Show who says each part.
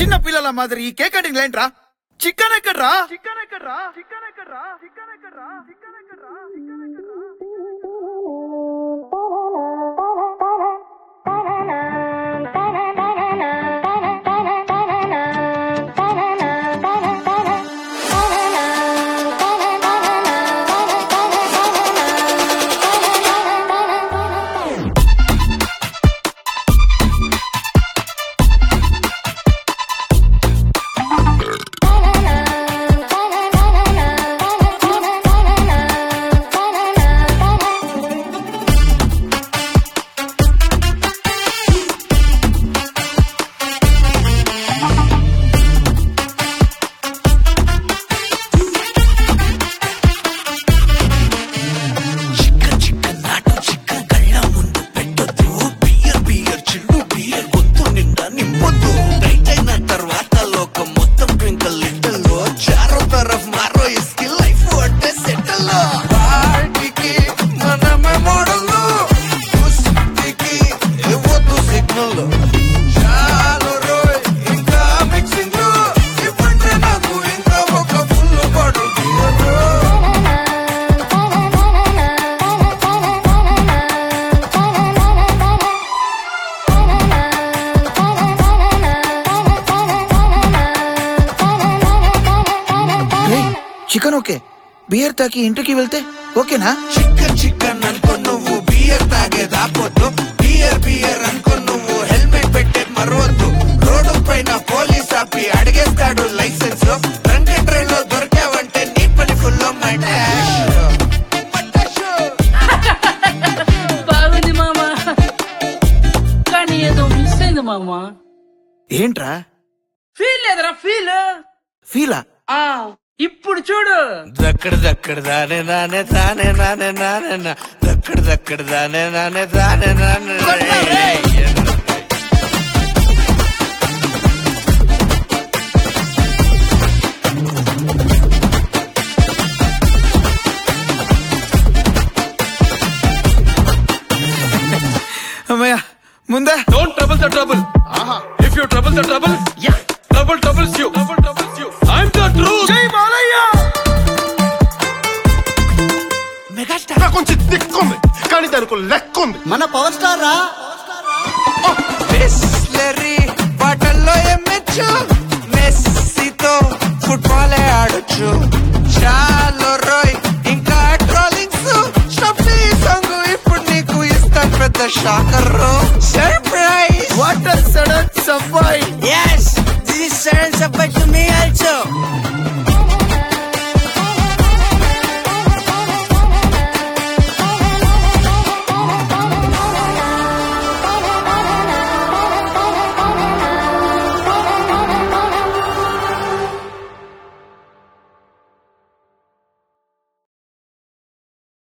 Speaker 1: చిన్న పిల్లల మాదిరి ఈ కేక్ కటింగ్ లైన్ రా చికెన్ ఎక్కడ్రా చికెన్ ఎక్కడ్రా చికెన్ ఎక్కడ్రా చికెన్ ఎక్కడ్రా చికెన్ ఎక్కడ్రా చికెన్ ఎక్కడ్రా
Speaker 2: చిక్కన్ చిక్కన్ నాటు చిక్కన్ కళ్ళ ముందు పెట్టొద్దు బియర్ బియర్ చిల్లు బియర్ గొంతు నిండా నింపొద్దు టైట్ అయిన తర్వాత లోకం మొత్తం ట్వింకల్ లిటిల్ లో చారో తరఫ్ మారో ఇస్కి లైఫ్ అంటే సెటిల్ పార్టీకి మనమే మోడల్ కుస్తీకి ఇవ్వద్దు సిగ్నల్ చాలు రోయ్ ఇంకా మిక్సింగ్ ఇవ్వండి నాకు ఇంకా ఒక full bottle
Speaker 1: chicken okay beer తాకి ఇంటికి వెళ్తే ఓకేనా
Speaker 2: చిక్కన్ చిక్కన్ అనుకో నువ్వు బియర్ తాగేదాపోద్దు బియర్ బియర్ అనుకో నువ్వు హెల్మెట్ పెట్టే మరవద్దు రోడ్డు పైన పోలీస్ ఆపి అడిగేస్తాడు లైసెన్స్ రంగే ట్రైన్ లో దొరికావంటే నీ పని ఫుల్
Speaker 3: బాగుంది మామ కానీ ఏదో మిస్ అయింది మామ
Speaker 1: ఏంట్రా
Speaker 3: ఫీల్ లేదురా ఫీల్
Speaker 1: ఫీలా
Speaker 3: ఆ ఇప్పుడు చూడు
Speaker 2: దక్కడ దక్కడ దానే నానే తానే నానే నానే నా దక్కడ దక్కడ దానే నానే తానే నానే
Speaker 1: అమ్మయ్య ముందా
Speaker 4: Don't trouble the trouble. If you trouble the trouble, yeah. trouble troubles you. Trouble troubles you. I'm the truth.
Speaker 1: జై బాలయ్య
Speaker 2: మెగాస్టార్
Speaker 5: కొంచెం దిక్కుంది కానీ దానికి లెక్క ఉంది
Speaker 1: మన పవర్ స్టార్ రా
Speaker 2: బిస్లరీ బాటల్లో ఎమ్మచ్చు మెస్సీతో ఫుట్బాల్ ఆడొచ్చు చాలు రోయ్ ఇంకా ట్రోలింగ్స్ స్టఫీ సాంగ్ ఇప్పుడు నీకు ఇస్తాను పెద్ద షాకర్ సర్ప్రైజ్
Speaker 1: వాటర్ సడన్ సఫాయి
Speaker 2: Yes, this is Sharon Sabai to me also.